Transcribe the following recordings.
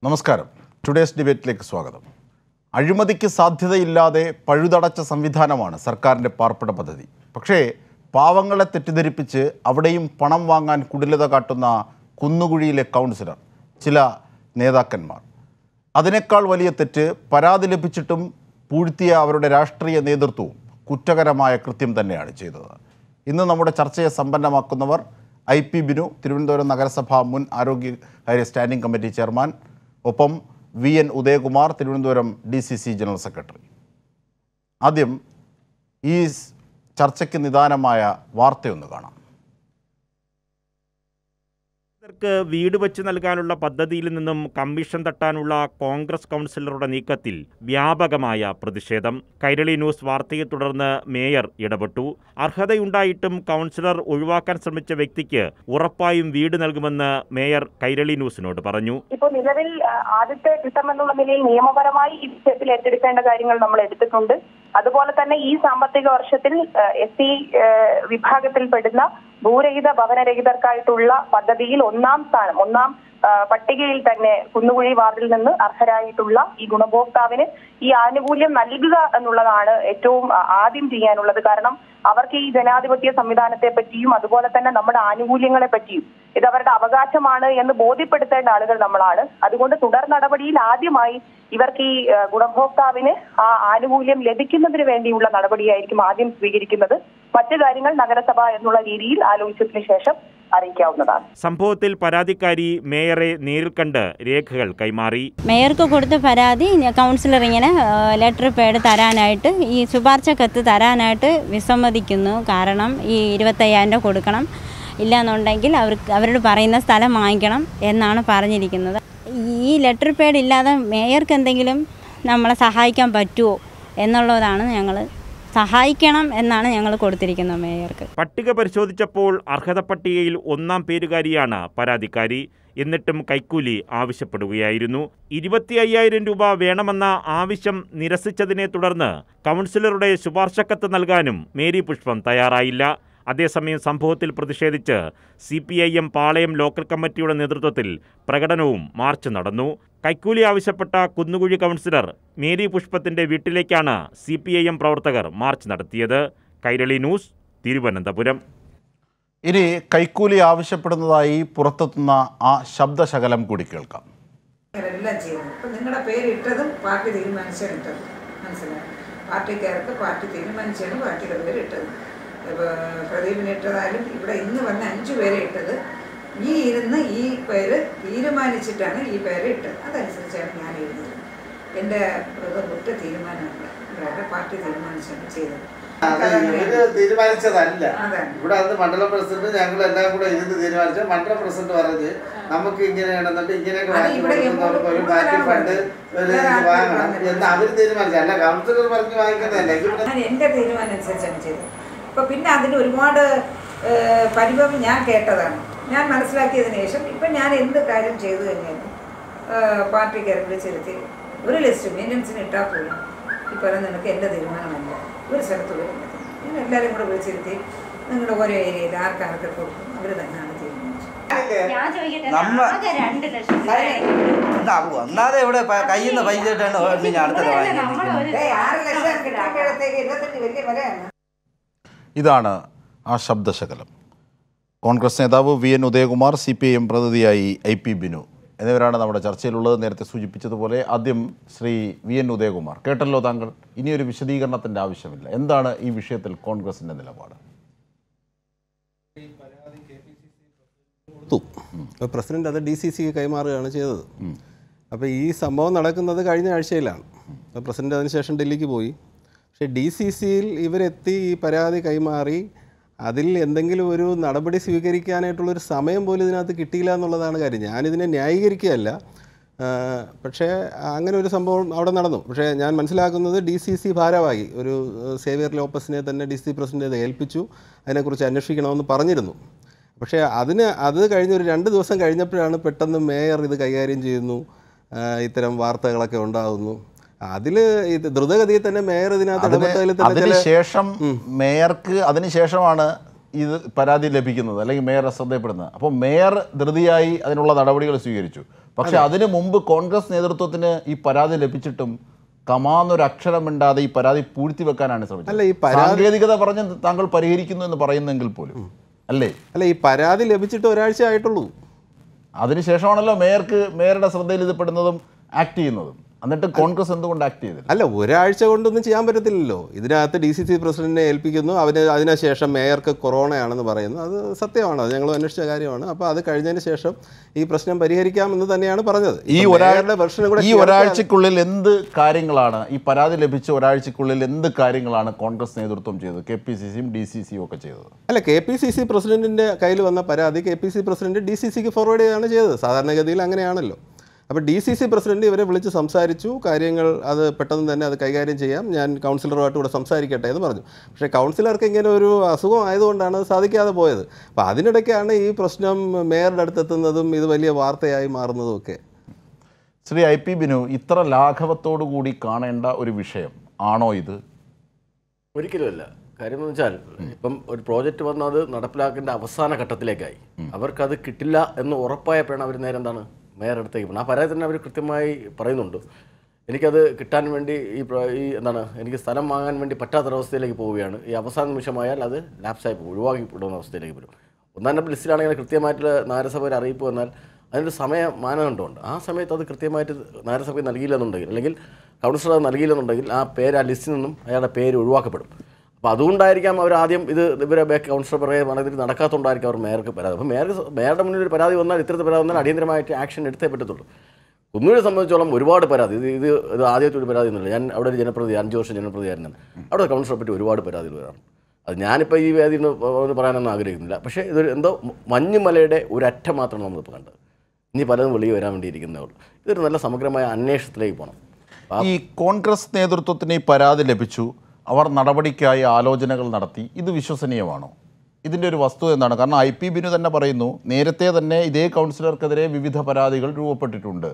നമസ്കാരം ടുഡേസ് ഡിബേറ്റിലേക്ക് സ്വാഗതം അഴിമതിക്ക് സാധ്യതയില്ലാതെ പഴുതടച്ച സംവിധാനമാണ് സർക്കാരിൻ്റെ പാർപ്പിട പദ്ധതി പക്ഷേ പാവങ്ങളെ തെറ്റിദ്ധരിപ്പിച്ച് അവിടെയും പണം വാങ്ങാൻ കുടിലത കാട്ടുന്ന കുന്നുകുഴിയിലെ കൗൺസിലർ ചില നേതാക്കന്മാർ അതിനേക്കാൾ വലിയ തെറ്റ് പരാതി ലഭിച്ചിട്ടും പൂഴ്ത്തിയ അവരുടെ രാഷ്ട്രീയ നേതൃത്വവും കുറ്റകരമായ കൃത്യം തന്നെയാണ് ചെയ്തത് ഇന്ന് നമ്മുടെ ചർച്ചയെ സമ്പന്നമാക്കുന്നവർ ഐ പി ബിനു തിരുവനന്തപുരം നഗരസഭ മുൻ ആരോഗ്യകാര്യ സ്റ്റാൻഡിംഗ് കമ്മിറ്റി ചെയർമാൻ ഒപ്പം V N Udayakumar Thiruvananthapuram D C C general secretary ആദ്യം ഈ സ് ചർച്ചയ്ക്ക് നിദാനമായ വാർത്തയൊന്ന് കാണാം ർക്ക് വീട് വെച്ച് നൽകാനുള്ള പദ്ധതിയിൽ നിന്നും കമ്മീഷൻ തട്ടാനുള്ള കോൺഗ്രസ് കൗൺസിലറുടെ നീക്കത്തിൽ വ്യാപകമായ പ്രതിഷേധം കൈരളി ന്യൂസ് വാർത്തയെ തുടർന്ന് മേയർ ഇടപെട്ടു അർഹതയുണ്ടായിട്ടും കൗൺസിലർ ഒഴിവാക്കാൻ ശ്രമിച്ച വ്യക്തിക്ക് ഉറപ്പായും വീട് നൽകുമെന്ന് മേയർ കൈരളി ന്യൂസിനോട് പറഞ്ഞു ഇപ്പൊ നിലവിൽ ആ, ആദ്യത്തെ ഘട്ടം എന്നുള്ള നിലയിൽ നിയമപരമായി ഈ വിഷയത്തിൽ ഏറ്റെടുക്കേണ്ട കാര്യങ്ങൾ നമ്മൾ എടുത്തിട്ടുണ്ട് അതുപോലെ തന്നെ ഈ സാമ്പത്തിക വർഷത്തിൽ എസ് സി വിഭാഗത്തിൽപ്പെടുന്ന ഭൂരഹിത ഭവനരഹിതർക്കായിട്ടുള്ള പദ്ധതിയിൽ ഒന്നാം സ്ഥാനം ഒന്നാം ആ, പട്ടികയിൽ തന്നെ കുന്നുകുഴി വാർഡിൽ നിന്ന് അർഹരായിട്ടുള്ള ഈ ഗുണഭോക്താവിന് ഈ ആനുകൂല്യം നൽകുക എന്നുള്ളതാണ് ഏറ്റവും ആ, ആദ്യം ചെയ്യാനുള്ളത് കാരണം അവർക്ക് ഈ ജനാധിപത്യ സംവിധാനത്തെ പറ്റിയും അതുപോലെ തന്നെ നമ്മുടെ ആനുകൂല്യങ്ങളെ പറ്റിയും ഇത് അവരുടെ അവകാശമാണ് എന്ന് ബോധ്യപ്പെടുത്തേണ്ട ആളുകൾ നമ്മളാണ് അതുകൊണ്ട് തുടർ നടപടിയിൽ ആദ്യമായി ഇവർക്ക് ഈ ആ, ഗുണഭോക്താവിന് ആ ആനുകൂല്യം ലഭിക്കുന്നതിന് വേണ്ടിയുള്ള നടപടിയായിരിക്കും ആദ്യം സ്വീകരിക്കുന്നത് മറ്റു കാര്യങ്ങൾ നഗരസഭ എന്നുള്ള രീതിയിൽ ആലോചിച്ചതിന് ശേഷം അറിയിക്കാവുന്നതാണ് സംഭവത്തിൽ പരാതിക്കാരി മേയറെ നേരിൽ കണ്ട് രേഖകൾ കൈമാറി മേയർക്ക് കൊടുത്ത പരാതി ഞ- കൗൺസിലർ ഇങ്ങനെ ലെറ്റർ പേഡ് തരാനായിട്ട് ഈ ശുപാർശ കത്ത് തരാനായിട്ട് വിസമ്മതിക്കുന്നു കാരണം ഈ ഇരുപത്തയ്യായിരം രൂപ കൊടുക്കണം ഇല്ലാന്നുണ്ടെങ്കിൽ അവർക്ക് അവരോട് പറയുന്ന സ്ഥലം വാങ്ങിക്കണം എന്നാണ് പറഞ്ഞിരിക്കുന്നത് ഈ ലെറ്റർ പേഡ് ഇല്ലാതെ മേയർക്ക് എന്തെങ്കിലും നമ്മളെ സഹായിക്കാൻ പറ്റുമോ എന്നുള്ളതാണ് ഞങ്ങൾ സഹായിക്കണം എന്നാണ് ഞങ്ങൾ കൊടുത്തിരിക്കുന്നത് മേയർക്ക് പട്ടിക പരിശോധിച്ചപ്പോൾ അർഹത പട്ടികയിൽ ഒന്നാം പേരുകാരിയാണ് പരാതിക്കാരി എന്നിട്ടും കൈക്കൂലി ആവശ്യപ്പെടുകയായിരുന്നു ഇരുപത്തി അയ്യായിരം രൂപ വേണമെന്ന ആവശ്യം നിരസിച്ചതിനെ തുടർന്ന് കൗൺസിലറുടെ ശുപാർശക്കത്ത് നൽകാനും മേരി പുഷ്പം തയ്യാറായില്ല അതേസമയം സംഭവത്തിൽ പ്രതിഷേധിച്ച് C P I M Palayam local കമ്മിറ്റിയുടെ നേതൃത്വത്തിൽ പ്രകടനവും മാർച്ച് നടന്നു കൈക്കൂലി ആവശ്യപ്പെട്ട കുന്നുകുഴി കൗൺസിലർ മേരി പുഷ്പത്തിന്റെ വീട്ടിലേക്കാണ് സി പി ഐ എം പ്രവർത്തകർ മാർച്ച് നടത്തിയത് കൈരളി ന്യൂസ് തിരുവനന്തപുരം ഇനി കൈക്കൂലി ആവശ്യപ്പെടുന്നതായി പുറത്തെത്തുന്ന ആ ശബ്ദശകലം കൂടി കേൾക്കാം എല്ലാം ചെയ്യുന്നത് ഇപ്പം നിങ്ങളുടെ പേര് ഇട്ടതും പാർട്ടി തീരുമാനിച്ചാണ് ഇട്ടത് മനസ്സിലായി പാർട്ടിക്കാർക്ക് പാർട്ടി തീരുമാനിച്ചാണ് പാർട്ടിയുടെ പേര് ഇട്ടത് ഇപ്പോൾ പ്രദീപിന് ഇട്ടതായാലും ഇവിടെ ഇന്ന് വന്ന അഞ്ചു പേരെ ഇട്ടത് ഈ ഇരുന്ന് ഈ പേര് തീരുമാനിച്ചിട്ടാണ് ഈ പേര് ഇട്ടത് അതനുസരിച്ചാണ് ഞാൻ എഴുതിയത് എൻ്റെ ഒറ്റ തീരുമാനമല്ല ഇവിടെ പാർട്ടി തീരുമാനിച്ചാണ് ചെയ്തത് അത് ഇവര് തീരുമാനിച്ചതല്ല അതാണ്. ഇവിടെ അന്ന് മണ്ഡലം പ്രസിഡന്റ് ഞങ്ങൾ എല്ലാം കൂടെ ഇരുന്ന് തീരുമാനിച്ച മണ്ഡലം പ്രസിഡന്റ് പറഞ്ഞ് നമുക്ക് ഇങ്ങനെയാണെന്നിട്ട് ഇങ്ങനെയൊക്കെ അത് വാങ്ങി ഇവിടെ കൊടുക്കുന്നവർക്ക് ഒരു പാർട്ടി ഫണ്ട് ഒരു വേറെ ഇത് ആർക്കും വാങ്ങണം പറഞ്ഞില്ല. എന്ന് അവര് തീരുമാനിച്ചു അല്ല കൗൺസിലർ പറഞ്ഞ് വാങ്ങിക്കുന്നതല്ല ഇവിടെ ഞാൻ എൻ്റെ തീരുമാനം അനുസരിച്ചാണ് ചെയ്തത് അപ്പോൾ പിന്നെ അതിന് ഒരുപാട് ഏഹ്, പരിഭവം ഞാൻ കേട്ടതാണ് ഞാൻ മനസ്സിലാക്കിയതിന് ശേഷം ഇപ്പം ഞാൻ എന്ത് കാര്യം ചെയ്തു കഴിഞ്ഞാലും ഏഹ്, പാർട്ടിക്കാരെ വിളിച്ചിരുത്തി ഒരു ലിസ്റ്റ് മെയിൻ്റനൻസിന് ഇട്ടാൽ പോലും ഈ പറയുന്ന നിനക്ക് എൻ്റെ തീരുമാനമല്ല ഒരു സ്ഥലത്ത് വരും ഞാൻ എല്ലാവരും കൂടെ വിളിച്ചിരുത്തി നിങ്ങളുടെ ഓരോ ഏരിയയിൽ ആർക്കാർക്ക് കൊടുക്കും അവർ തന്നെയാണ് തീരുമാനിച്ചത് നമ്മ ഇതാവുക ഒന്നാതെ ഇവിടെ പ- കയ്യിൽ നിന്ന് പൈസ ഇട്ടാണ് പിന്നെ അടുത്തത് വാങ്ങിയിരിക്കുന്നത് ഏയ്, ആറ് ലക്ഷം കിട്ടുമ്പോഴത്തേക്ക് ഇരുപത്തഞ്ച് വലിയ വിലയാണ് ഇതാണ് ആ ശബ്ദശകലം കോൺഗ്രസ് നേതാവ് V N Udayakumar C P I M പ്രതിനിധിയായി ഐ പി ബിനു എന്നിവരാണ് നമ്മുടെ ചർച്ചയിലുള്ളത് നേരത്തെ സൂചിപ്പിച്ചതുപോലെ ആദ്യം ശ്രീ വി എൻ ഉദയകുമാർ കേട്ടല്ലോ താങ്കൾ ഇനിയൊരു വിശദീകരണത്തിൻ്റെ ആവശ്യമില്ല എന്താണ് ഈ വിഷയത്തിൽ കോൺഗ്രസിൻ്റെ നിലപാട് കൊടുത്തു അപ്പോൾ പ്രസിഡന്റ് അത് ഡി സി സിക്ക് കൈമാറുകയാണ് ചെയ്തത് അപ്പോൾ ഈ സംഭവം നടക്കുന്നത് കഴിഞ്ഞ ആഴ്ചയിലാണ് അപ്പോൾ പ്രസിഡന്റ് അതിനുശേഷം ഡൽഹിക്ക് പോയി പക്ഷേ ഡി സി സിയിൽ ഇവരെത്തി ഈ പരാതി കൈമാറി അതിൽ എന്തെങ്കിലും ഒരു നടപടി സ്വീകരിക്കാനായിട്ടുള്ളൊരു സമയം പോലും ഇതിനകത്ത് കിട്ടിയില്ല എന്നുള്ളതാണ് കാര്യം ഞാനിതിനെ ന്യായീകരിക്കുകയല്ല ആ, പക്ഷേ അങ്ങനെ ഒരു സംഭവം അവിടെ നടന്നു പക്ഷേ ഞാൻ മനസ്സിലാക്കുന്നത് ഡി സി സി ഭാരവാഹി ഒരു ഏഹ്, സേവിയർ ലോപ്പസിനെ തന്നെ ഡി സി പ്രസിഡന്റ് ഇത് ഏൽപ്പിച്ചു അതിനെക്കുറിച്ച് അന്വേഷിക്കണമെന്ന് പറഞ്ഞിരുന്നു പക്ഷേ അതിന് അത് കഴിഞ്ഞ് ഒരു രണ്ട് ദിവസം കഴിഞ്ഞപ്പോഴാണ് പെട്ടെന്ന് മേയർ ഇത് കൈകാര്യം ചെയ്യുന്നു ആ, ഇത്തരം വാർത്തകളൊക്കെ ഉണ്ടാകുന്നു അതിൽ ഇത് ദ്രുതഗതിയിൽ തന്നെ മേയർ ഇതിനകത്ത് അതിന് ഇടപെട്ടതിൽ തന്നെ ചില അതിനുശേഷം മേയർക്ക് അതിനുശേഷമാണ് ഇത് പരാതി ലഭിക്കുന്നത് അല്ലെങ്കിൽ മേയർ ശ്രദ്ധയപ്പെടുന്നത് അപ്പോൾ മേയർ ധൃതിയായി അതിനുള്ള നടപടികൾ സ്വീകരിച്ചു പക്ഷെ അതിനു മുമ്പ് കോൺഗ്രസ് നേതൃത്വത്തിന് ഈ പരാതി ലഭിച്ചിട്ടും കമാന്നൊരു അക്ഷരം മിണ്ടാതെ ഈ പരാതി പൂഴ്ത്തി വെക്കാനാണ് ശ്രമിച്ചത് അല്ല, ഈ പരാതി- സാങ്കേതികത പറഞ്ഞ് താങ്കൾ പരിഹരിക്കുന്നു എന്ന് പറയുന്നെങ്കിൽ പോലും അല്ലേ അല്ല ഈ പരാതി ലഭിച്ചിട്ട് ഒരാഴ്ച ആയിട്ടുള്ളൂ അതിനുശേഷമാണല്ലോ മേയർക്ക് മേയറുടെ ശ്രദ്ധയിൽ ഇത് പെടുന്നതും ആക്ട് ചെയ്യുന്നതും എന്നിട്ട് കോൺഗ്രസ് എന്തുകൊണ്ട് ആക്ട് ചെയ്തില്ല അല്ല ഒരാഴ്ച കൊണ്ടൊന്നും ചെയ്യാൻ പറ്റത്തില്ലല്ലോ ഇതിനകത്ത് ഡി സി സി പ്രസിഡന്റിനെ ഏൽപ്പിക്കുന്നു അവന് അതിനുശേഷം മേയർക്ക് കൊറോണയാണെന്ന് പറയുന്നു അത് സത്യമാണ് അത് ഞങ്ങൾ അന്വേഷിച്ച കാര്യമാണ് അപ്പോൾ അത് കഴിഞ്ഞതിന് ശേഷം ഈ പ്രശ്നം പരിഹരിക്കാമെന്ന് തന്നെയാണ് പറഞ്ഞത് ഈ ഇപ്പം ഒരാഴ്ച മേയറുടെ വെർഷനും കൂടെ ഈ ചേർത്താൽ- ഒരാഴ്ചക്കുള്ളിൽ എന്ത് കാര്യങ്ങളാണ് ഈ പരാതി ലഭിച്ച ഒരാഴ്ചക്കുള്ളിൽ എന്ത് കാര്യങ്ങളാണ് കോൺഗ്രസ് നേതൃത്വം ചെയ്തത് കെ പി സി സിയും ഡി സി സിയും ഒക്കെ ചെയ്തത് അല്ല കെ പി സി സി പ്രസിഡന്റിന്റെ കയ്യിൽ വന്ന പരാതി K P C president D C സിക്ക് ഫോർവേഡ് ചെയ്യുകയാണ് ചെയ്തത് സാധാരണഗതിയിൽ അങ്ങനെയാണല്ലോ അപ്പോൾ ഡി സി സി പ്രസിഡന്റ് ഇവരെ വിളിച്ച് സംസാരിച്ചു കാര്യങ്ങൾ അത് പെട്ടെന്ന് തന്നെ അത് കൈകാര്യം ചെയ്യാം ഞാൻ കൗൺസിലറുമായിട്ട് കൂടെ സംസാരിക്കട്ടെ എന്ന് പറഞ്ഞു പക്ഷേ കൗൺസിലർക്ക് ഇങ്ങനെ ഒരു അസുഖം ആയതുകൊണ്ടാണ് അത് സാധിക്കാതെ പോയത് അപ്പോൾ അതിനിടയ്ക്കാണ് ഈ പ്രശ്നം മേയറുടെ അടുത്തെത്തുന്നതും ഇത് വലിയ വാർത്തയായി മാറുന്നതും ഒക്കെ ശ്രീ ഐ പി ബിനു ഇത്ര ലാഘവത്തോടു കൂടി കാണേണ്ട ഒരു വിഷയം ആണോ ഇത് ഒരിക്കലുമല്ല കാര്യം എന്ന് വെച്ചാൽ ഇപ്പം ഒരു പ്രോജക്റ്റ് വന്ന് അത് നടപ്പിലാക്കേണ്ട അവസാന ഘട്ടത്തിലേക്കായി അവർക്കത് കിട്ടില്ല എന്ന് ഉറപ്പായപ്പോഴാണ് അവർ നേരെ എന്താണ് മേയർ അടുത്തേക്ക് പോകുന്നത് ആ പരാതി തന്നെ അവർ കൃത്യമായി പറയുന്നുണ്ട് എനിക്കത് കിട്ടാൻ വേണ്ടി ഈ പ്ര- ഈ എന്താണ് എനിക്ക് സ്ഥലം വാങ്ങാൻ വേണ്ടി പറ്റാത്തൊരവസ്ഥയിലേക്ക് പോവുകയാണ് ഈ അവസാന നിമിഷമായാൽ അത് ലാപ്സായി പോകും ഒഴിവാക്കി വിടുന്ന അവസ്ഥയിലേക്ക് വരും ഒന്നാം നമ്പർ ലിസ്റ്റിലാണെങ്കിൽ കൃത്യമായിട്ടുള്ള നഗരസഭ ഒരു അറിയിപ്പ് വന്നാൽ അതിനൊരു സമയ മാനദണ്ഡമുണ്ട് ആ സമയത്ത് അത് കൃത്യമായിട്ട് നഗരസഭയ്ക്ക് നൽകിയില്ലെന്നുണ്ടെങ്കിൽ അല്ലെങ്കിൽ കൗൺസിലർ അത് നൽകിയില്ലെന്നുണ്ടെങ്കിൽ ആ പേര് ആ ലിസ്റ്റിൽ നിന്നും അയാളുടെ പേര് ഒഴിവാക്കപ്പെടും അപ്പോൾ അതുകൊണ്ടായിരിക്കാം അവർ ആദ്യം ഇത് ഇവരെ ബാക്ക് കൗൺസിലർ പറയുക വളരെ നടക്കാത്തതുകൊണ്ടായിരിക്കും അവർ മേയർക്ക് പരാതി അപ്പോൾ മേയർക്ക് മേയറുടെ മുന്നിൽ ഒരു പരാതി വന്നാൽ ഇത്തരത്തിൽ പരാതി വന്നാൽ അടിയന്തരമായിട്ട് ആക്ഷൻ എടുത്തേ പറ്റത്തുള്ളൂ കുന്നൂരെ സംബന്ധിച്ചോളം ഒരുപാട് പരാതി ഇത് ഇത് ഇത് ആദ്യമായിട്ട് ഒരു പരാതി ഒന്നുമില്ല ഞാൻ അവിടെ ഒരു ജനപ്രതി അഞ്ച് വർഷം ജനപ്രതിയായിരുന്നു അവിടെ കൗൺസിലറെ പറ്റി ഒരുപാട് പരാതികൾ വരാറുണ്ട് അത് ഞാനിപ്പോൾ ഈ വേദി പറയാനൊന്നും ആഗ്രഹിക്കുന്നില്ല പക്ഷേ ഇതൊരു എന്തോ മഞ്ഞുമലയുടെ ഒരു അറ്റം മാത്രമാണ് നമ്മളിപ്പോൾ കണ്ടത് ഇനി പലതും വെളിയിൽ വരാൻ വേണ്ടിയിരിക്കുന്നേ ഉള്ളൂ ഇതൊരു നല്ല സമഗ്രമായ അന്വേഷണത്തിലേക്ക് പോകണം അപ്പോൾ ഈ കോൺഗ്രസ് നേതൃത്വത്തിന് ഈ പരാതി ലഭിച്ചു അവർ നടപടിക്കായി ആലോചനകൾ നടത്തി ഇത് വിശ്വസനീയമാണോ ഇതിൻ്റെ ഒരു വസ്തുത എന്താണ് കാരണം ഐ പി ബിനു തന്നെ പറയുന്നു നേരത്തെ തന്നെ ഇതേ കൗൺസിലർക്കെതിരെ വിവിധ പരാതികൾ രൂപപ്പെട്ടിട്ടുണ്ട്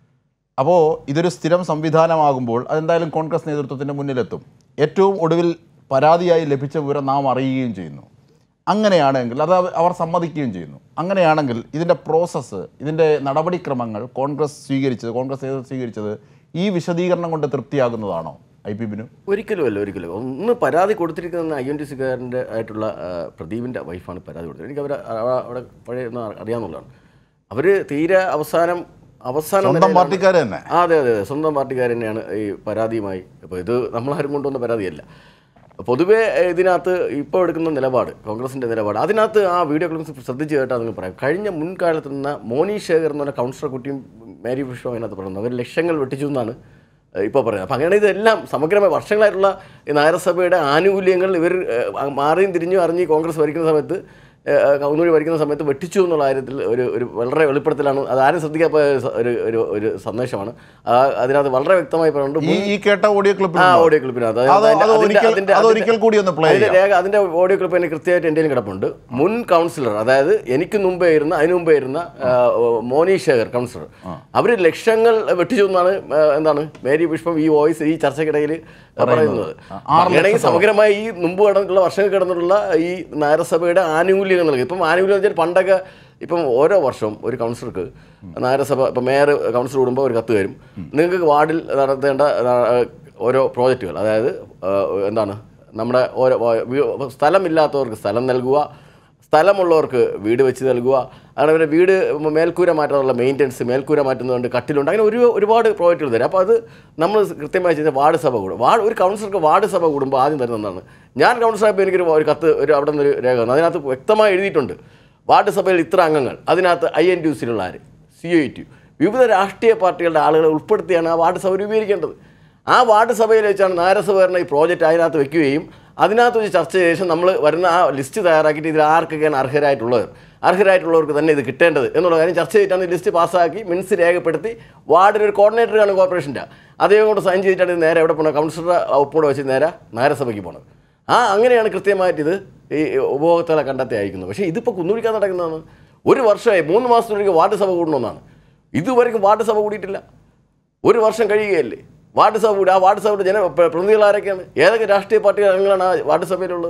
അപ്പോൾ ഇതൊരു സ്ഥിരം സംവിധാനമാകുമ്പോൾ അതെന്തായാലും കോൺഗ്രസ് നേതൃത്വത്തിൻ്റെ മുന്നിലെത്തും ഏറ്റവും ഒടുവിൽ പരാതിയായി ലഭിച്ച വിവരം നാം അറിയുകയും ചെയ്യുന്നു അങ്ങനെയാണെങ്കിൽ അത് അവ- അവർ സമ്മതിക്കുകയും ചെയ്യുന്നു അങ്ങനെയാണെങ്കിൽ ഇതിൻ്റെ പ്രോസസ്സ് ഇതിൻ്റെ നടപടിക്രമങ്ങൾ കോൺഗ്രസ് സ്വീകരിച്ചത് കോൺഗ്രസ് നേതൃത്വം സ്വീകരിച്ചത് ഈ വിശദീകരണം കൊണ്ട് തൃപ്തിയാകുന്നതാണോ ഐ പി ബിനു ഒരിക്കലുമല്ല ഒരിക്കലും ഒന്ന് പരാതി കൊടുത്തിരിക്കുന്ന ഐ എൻ ടി സിക്കാരൻ്റെ ആയിട്ടുള്ള ആ, പ്രദീപിൻ്റെ വൈഫാണ് പരാതി കൊടുത്തത് എനിക്ക് അവർ അവിടെ പഴയ ഒന്ന് അറിയാമെന്നുള്ളതാണ് അവർ തീരെ അവസാനം അവസാനം സ്വന്തം നിലയിലാണ്- പാർട്ടിക്കാർ തന്നെ ആ, അതെ അതെ അതെ സ്വന്തം പാർട്ടിക്കാർ തന്നെയാണ് ഈ പരാതിയുമായി ഇപ്പോൾ ഇത് നമ്മളാരും കൊണ്ടുവന്ന പരാതിയല്ല പൊതുവേ ഏഹ്, ഇതിനകത്ത് ഇപ്പോൾ എടുക്കുന്ന നിലപാട് കോൺഗ്രസിൻ്റെ നിലപാട് അതിനകത്ത് ആ വീഡിയോ ക്ലിപ്സ് ശ്രദ്ധിച്ച് കേട്ടാൽ നിങ്ങൾ പറയാം കഴിഞ്ഞ മുൻകാലത്ത് നിന്ന് മോനി ശേഖർ എന്ന് പറഞ്ഞ കൗൺസിലർ കുട്ടിയും മേരി പുഷ്പം അതിനകത്ത് പറയുന്നത് അവർ ലക്ഷങ്ങൾ വെട്ടിച്ചു എന്നാണ് ഇപ്പോൾ പറയുന്നത് അപ്പം അങ്ങനെ ഇതെല്ലാം സമഗ്രമായ വർഷങ്ങളായിട്ടുള്ള ഈ നഗരസഭയുടെ ആനുകൂല്യങ്ങൾ ഇവർ ഏഹ്, മാറിയും തിരിഞ്ഞും അറിഞ്ഞ് ഈ കോൺഗ്രസ് ഭരിക്കുന്ന സമയത്ത് ഏഹ്, കൗന്നൂരി ഭരിക്കുന്ന സമയത്ത് വെട്ടിച്ചു എന്നുള്ള കാര്യത്തിൽ ഒരു ഒരു വളരെ വെളിപ്പെടുത്തലാണ് അത് ആരും ശ്രദ്ധിക്കാത്ത ഒരു ഒരു ഒരു സന്ദേശമാണ് ആ അതിനകത്ത് വളരെ വ്യക്തമായി പറയുന്നുണ്ട് ഈ മുൻ- ഈ കേട്ട ഓഡിയോ ക്ലിപ്പിൽ ആ ഉണ്ടോ? ഓഡിയോ ക്ലിപ്പിനകത്ത് അത് അതിന്റെ- അത് അതിന്റെ- ഒരിക്കൽ- അതിന്റെ- അത് ഒരിക്കൽ കൂടി ഒന്ന് play അതിന്റെ ചെയ്യാം. രേഖ അതിന്റെ ഓഡിയോ ക്ലിപ്പ് എനിക്ക് കൃത്യമായിട്ട് എൻ്റെ കിടപ്പുണ്ട് മുൻ കൗൺസിലർ അതായത് എനിക്ക് മുമ്പേ ഇരുന്ന അതിന് മുമ്പേ ഇരുന്ന ആ, മോനി ശേഖർ കൗൺസിലർ അവർ ലക്ഷങ്ങൾ വെട്ടിച്ചു എന്നാണ് ആ, എന്താണ് മേരി പുഷ്പം ഈ വോയിസ് ഈ ചർച്ചയ്ക്കിടയിൽ പറയുന്നത് അങ്ങനെയാണെങ്കിൽ സമഗ്രമായി ഈ മുമ്പ് കിടന്നിട്ടുള്ള വർഷങ്ങൾ കിടന്നിട്ടുള്ള ഈ നഗരസഭയുടെ ആനുകൂല്യങ്ങൾ നൽകി ഇപ്പം ആനുകൂല്യം എന്ന് വെച്ചാൽ പണ്ടൊക്കെ ഇപ്പം ഓരോ വർഷവും ഒരു കൗൺസിലർക്ക് നഗരസഭ ഇപ്പം മേയർ കൗൺസിലർ കൂടുമ്പോൾ ഒരു കത്ത് തരും നിങ്ങൾക്ക് വാർഡിൽ നടത്തേണ്ട ആ, ഓരോ പ്രോജക്റ്റുകൾ അതായത് ആ, എന്താണ് നമ്മുടെ ഓരോ വീ- സ്ഥലമില്ലാത്തവർക്ക് സ്ഥലം നൽകുക സ്ഥലമുള്ളവർക്ക് വീട് വെച്ച് നൽകുക അങ്ങനെ പിന്നെ വീട് മേൽക്കൂര മാറ്റാനുള്ള മെയിൻ്റനൻസ് മേൽക്കൂര മാറ്റുന്നതുകൊണ്ട് കട്ടിലുണ്ട് അങ്ങനെ ഒരു ഒരുപാട് പ്രോജക്റ്റുകൾ തരും അപ്പോൾ അത് നമ്മൾ കൃത്യമായി ചെയ്ത വാർഡ് സഭ കൂടും വാർഡ് ഒരു കൗൺസിലർക്ക് വാർഡ് സഭ കൂടുമ്പോൾ ആദ്യം തരുന്നതാണ് ഞാൻ കൗൺസിലറായപ്പോൾ എനിക്കൊരു ഒരു കത്ത് ഒരു അവിടെ നിന്നൊരു രേഖ വന്നു അതിനകത്ത് വ്യക്തമായി എഴുതിയിട്ടുണ്ട് വാർഡ് സഭയിൽ ഇത്ര അംഗങ്ങൾ അതിനകത്ത് ഐ എൻ ടി സിയിലുള്ള ആര് സി ഒ ടി വിവിധ രാഷ്ട്രീയ പാർട്ടികളുടെ ആളുകളെ ഉൾപ്പെടുത്തിയാണ് ആ വാർഡ് സഭ രൂപീകരിക്കേണ്ടത് ആ വാർഡ് സഭയിൽ വെച്ചാണ് നഗരസഭ വരുന്ന ഈ പ്രോജക്റ്റ് അതിനകത്ത് വെക്കുകയും അതിനകത്ത് വെച്ച് ചർച്ച ചെയ്ത ശേഷം നമ്മൾ വരുന്ന ആ ലിസ്റ്റ് തയ്യാറാക്കിയിട്ട് ഇതിൽ ആർക്കൊക്കെയാണ് അർഹരായിട്ടുള്ളത് അർഹരായിട്ടുള്ളവർക്ക് തന്നെ ഇത് കിട്ടേണ്ടത് എന്നുള്ള കാര്യം ചർച്ച ചെയ്തിട്ടാണ് ഈ ലിസ്റ്റ് പാസ്സാക്കി മിൻസ് രേഖപ്പെടുത്തി വാർഡിൽ ഒരു കോർഡിനേറ്റർ കാണും കോർപ്പറേഷൻ്റെ അദ്ദേഹം കൊണ്ട് സൈൻ ചെയ്തിട്ടാണ് ഇത് നേരെ എവിടെ പോകണം കൗൺസിലറുടെ ഒപ്പോടെ വെച്ച് നേരെ നഗരസഭയ്ക്ക് പോകണം ആ അങ്ങനെയാണ് കൃത്യമായിട്ട് ഇത് ഈ ഉപഭോക്താക്കളെ കണ്ടെത്തി അയക്കുന്നത് പക്ഷേ ഇതിപ്പോൾ കുന്നുപിടിക്കാൻ നടക്കുന്നതാണ് ഒരു വർഷമായി മൂന്ന് മാസത്തിനൊരിക്കൽ വാർഡ് സഭ കൂടണമെന്നാണ് ഇതുവരെയും വാർഡ് സഭ കൂടിയിട്ടില്ല ഒരു വർഷം കഴിയുകയല്ലേ വാർഡ് സഭ കൂടി ആ വാർഡ് സഭയുടെ ജന പ്ര- പ്രതിനിധികൾ ആരൊക്കെയാണ് ഏതൊക്കെ രാഷ്ട്രീയ പാർട്ടികൾ അംഗങ്ങളാണ് ആ വാർഡ് സഭയിലുള്ളത്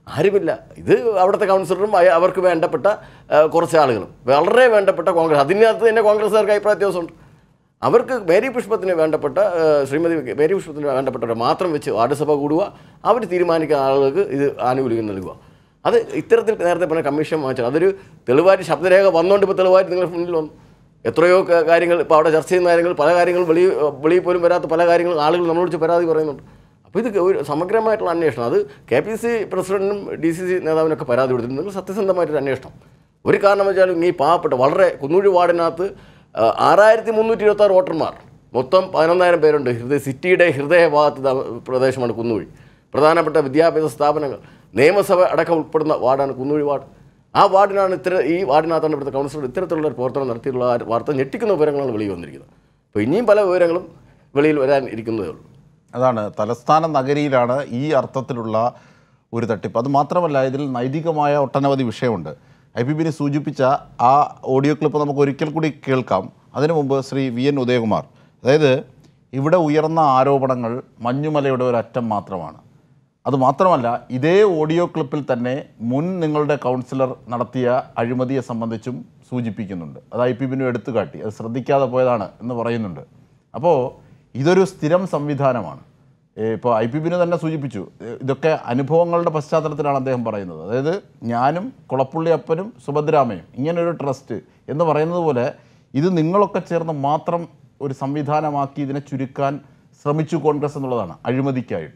ആരുമില്ല ഇത് അവിടുത്തെ കൗൺസിലറും അയ- അവർക്ക് വേണ്ടപ്പെട്ട ആ, കുറച്ച് ആളുകളും വളരെ വേണ്ടപ്പെട്ട കോൺഗ്രസ് അതിനകത്ത് തന്നെ കോൺഗ്രസ്സുകാർക്ക് അഭിപ്രായ വ്യത്യാസമുണ്ട് അവർക്ക് മേരി പുഷ്പത്തിന് വേണ്ടപ്പെട്ട ആ, ശ്രീമതി മേരി പുഷ്പത്തിന് വേണ്ടപ്പെട്ടവരെ മാത്രം വെച്ച് വാർഡ് സഭ കൂടുക അവർ തീരുമാനിക്കുന്ന ആളുകൾക്ക് ഇത് ആനുകൂല്യം നൽകുക അത് ഇത്തരത്തിൽ നേരത്തെ പറഞ്ഞ കമ്മീഷൻ വാങ്ങിച്ചത് അതൊരു തെളിവായിട്ട് ശബ്ദരേഖ വന്നുകൊണ്ട് ഇപ്പോൾ തെളിവായിട്ട് നിങ്ങളുടെ മുന്നിൽ വന്നു എത്രയോ ക- കാര്യങ്ങൾ ഇപ്പോൾ അവിടെ ചർച്ച ചെയ്യുന്ന കാര്യങ്ങൾ പല കാര്യങ്ങളും വെളി വെളിയിൽ പോലും വരാത്ത പല കാര്യങ്ങളും ആളുകൾ നമ്മളോട് വിളിച്ച് പരാതി പറയുന്നുണ്ട് അപ്പോൾ ഇത് ഒരു സമഗ്രമായിട്ടുള്ള അന്വേഷണം അത് കെ പി സി പ്രസിഡന്റിനും ഡി സി സി നേതാവിനൊക്കെ പരാതി കൊടുത്തിട്ടുണ്ട് നിങ്ങൾ സത്യസന്ധമായിട്ടൊരു അന്വേഷണം ഒരു കാരണം വെച്ചാലും ഈ പാവപ്പെട്ട വളരെ കുന്നൂഴി വാർഡിനകത്ത് ആ, ആറായിരത്തി മുന്നൂറ്റി ഇരുപത്തി ആറ് വോട്ടർമാർ മൊത്തം പതിനൊന്നായിരം പേരുണ്ട് ഹൃദയ സിറ്റിയുടെ ഹൃദയഭാഗത്ത് താ- പ്രദേശമാണ് കുന്നൂഴി പ്രധാനപ്പെട്ട വിദ്യാഭ്യാസ സ്ഥാപനങ്ങൾ നിയമസഭ അടക്കം ഉൾപ്പെടുന്ന വാർഡാണ് കുന്നൂഴി വാർഡ് ആ വാർഡിനാണ് ഇത്തര ഈ വാർഡിനകത്താണ് ഇവിടുത്തെ കൗൺസിലർ ഇത്തരത്തിലുള്ള ഒരു പ്രവർത്തനം നടത്തിയിട്ടുള്ള ആ വാർത്ത ഞെട്ടിക്കുന്ന വിവരങ്ങളാണ് വെളിയിൽ വന്നിരിക്കുന്നത് അപ്പോൾ ഇനിയും പല വിവരങ്ങളും വെളിയിൽ വരാൻ ഇരിക്കുന്നതേ ഉള്ളൂ അതാണ് തലസ്ഥാന നഗരിയിലാണ് ഈ അർത്ഥത്തിലുള്ള ഒരു തട്ടിപ്പ് അത് മാത്രമല്ല ഇതിൽ നൈതികമായ ഒട്ടനവധി വിഷയമുണ്ട് ഐ പി ബിനി സൂചിപ്പിച്ച ആ ഓഡിയോ ക്ലിപ്പ് നമുക്ക് ഒരിക്കൽ കൂടി കേൾക്കാം അതിനു മുമ്പ് ശ്രീ വി എൻ ഉദയകുമാർ അതായത് ഇവിടെ ഉയർന്ന ആരോപണങ്ങൾ മഞ്ഞുമലയുടെ ഒരു അറ്റം മാത്രമാണ് അത് മാത്രമല്ല ഇതേ ഓഡിയോ ക്ലിപ്പിൽ തന്നെ മുൻ നിങ്ങളുടെ കൗൺസിലർ നടത്തിയ അഴിമതിയെ സംബന്ധിച്ചും സൂചിപ്പിക്കുന്നുണ്ട് അത് ഐ പി ബിനു എടുത്തു കാട്ടി അത് ശ്രദ്ധിക്കാതെ പോയതാണ് എന്ന് പറയുന്നുണ്ട് അപ്പോൾ ഇതൊരു സ്ഥിരം സംവിധാനമാണ് ഇപ്പോൾ ഐ പി ബിനു തന്നെ സൂചിപ്പിച്ചു ഏ, ഇതൊക്കെ അനുഭവങ്ങളുടെ പശ്ചാത്തലത്തിലാണ് അദ്ദേഹം പറയുന്നത് അതായത് ഞാനും കുളപ്പുള്ളി അപ്പനും സുഭദ്രാമയും ഇങ്ങനൊരു ട്രസ്റ്റ് എന്ന് പറയുന്നത് പോലെ ഇത് നിങ്ങളൊക്കെ ചേർന്ന് മാത്രം ഒരു സംവിധാനമാക്കി ഇതിനെ ചുരുക്കാൻ ശ്രമിച്ചു കോൺഗ്രസ് എന്നുള്ളതാണ് അഴിമതിക്കായിട്ട്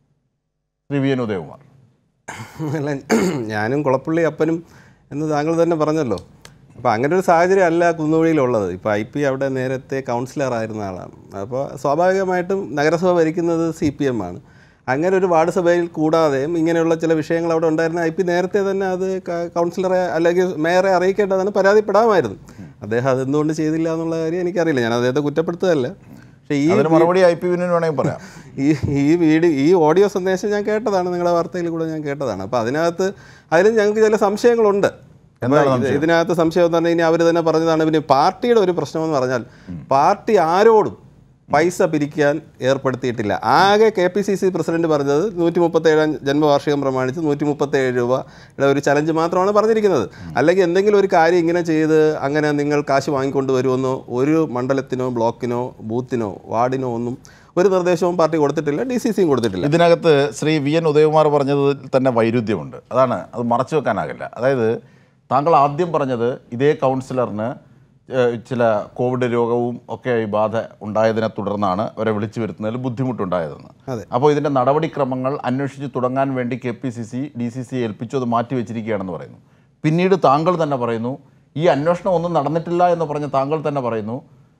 ശ്രീ വി എൻ ഉദയകുമാർ അല്ല ഞാനും കുളപ്പള്ളി അപ്പനും എന്ന് താങ്കൾ തന്നെ പറഞ്ഞല്ലോ അപ്പോൾ അങ്ങനെ ഒരു സാഹചര്യം അല്ല കുന്നുകുഴിയിലുള്ളത് ഇപ്പോൾ ഐ പി അവിടെ നേരത്തെ കൗൺസിലർ ആയിരുന്ന ആളാണ് അപ്പോൾ സ്വാഭാവികമായിട്ടും നഗരസഭ ഭരിക്കുന്നത് സി പി എം ആണ് അങ്ങനെ ഒരു വാർഡ് സഭയിൽ കൂടാതെയും ഇങ്ങനെയുള്ള ചില വിഷയങ്ങൾ അവിടെ ഉണ്ടായിരുന്ന ഐ പി നേരത്തെ തന്നെ അത് ക- കൗൺസിലറെ അല്ലെങ്കിൽ മേയറെ അറിയിക്കേണ്ടതാണ് പരാതിപ്പെടാമായിരുന്നു അദ്ദേഹം അതെന്തുകൊണ്ട് ചെയ്തില്ല എന്നുള്ള കാര്യം എനിക്കറിയില്ല ഞാൻ അദ്ദേഹത്തെ കുറ്റപ്പെടുത്തുകയല്ല പക്ഷേ ഈ അതിന് മറുപടി ഐ പി ബിനു വേണമെങ്കിൽ പറയാം ഈ ഈ വീഡിയോ ഈ ഓഡിയോ സന്ദേശം ഞാൻ കേട്ടതാണ് നിങ്ങളുടെ വാർത്തയിൽ കൂടെ ഞാൻ കേട്ടതാണ് അപ്പോൾ അതിനകത്ത് അതിലും ഞങ്ങൾക്ക് ചില സംശയങ്ങളുണ്ട് അപ്പോൾ ഇത് ഇതിനകത്ത് സംശയം എന്ന് പറഞ്ഞു കഴിഞ്ഞാൽ അവർ തന്നെ പറഞ്ഞതാണ് പിന്നെ പാർട്ടിയുടെ ഒരു പ്രശ്നമെന്ന് പറഞ്ഞാൽ പാർട്ടി ആരോടും പൈസ പിരിക്കാൻ ഏർപ്പെടുത്തിയിട്ടില്ല ആകെ K P C C president പറഞ്ഞത് നൂറ്റി മുപ്പത്തേഴാം ജന്മവാർഷികം പ്രമാണിച്ച് നൂറ്റി മുപ്പത്തേഴ് രൂപയുടെ ഒരു ചലഞ്ച് മാത്രമാണ് പറഞ്ഞിരിക്കുന്നത് അല്ലെങ്കിൽ എന്തെങ്കിലും ഒരു കാര്യം ഇങ്ങനെ ചെയ്ത് അങ്ങനെ നിങ്ങൾ കാശ് വാങ്ങിക്കൊണ്ട് വരുമെന്നോ ഒരു മണ്ഡലത്തിനോ ബ്ലോക്കിനോ ബൂത്തിനോ വാർഡിനോ ഒന്നും ഒരു നിർദ്ദേശവും പാർട്ടി കൊടുത്തിട്ടില്ല ഡി സി സിയും കൊടുത്തിട്ടില്ല ഇതിനകത്ത് ശ്രീ വി എൻ ഉദയകുമാർ പറഞ്ഞതിൽ തന്നെ വൈരുദ്ധ്യമുണ്ട് അതാണ് അത് മറച്ചു വെക്കാനാകില്ല അതായത് താങ്കൾ ആദ്യം പറഞ്ഞത് ഇതേ കൗൺസിലറിന് ഏഹ്, ചില കോവിഡ് രോഗവും ഒക്കെ ഈ ബാധ ഉണ്ടായതിനെ തുടർന്നാണ് അവരെ വിളിച്ചു വരുത്തുന്നതിൽ ബുദ്ധിമുട്ടുണ്ടായതെന്ന് അതെ. അപ്പോൾ ഇതിൻ്റെ നടപടിക്രമങ്ങൾ അന്വേഷിച്ച് തുടങ്ങാൻ വേണ്ടി K P C C D C C ഏൽപ്പിച്ചു അത് മാറ്റിവെച്ചിരിക്കുകയാണെന്ന് പറയുന്നു പിന്നീട് താങ്കൾ തന്നെ പറയുന്നു ഈ അന്വേഷണം ഒന്നും നടന്നിട്ടില്ല എന്ന് പറഞ്ഞ് താങ്കൾ തന്നെ പറയുന്നു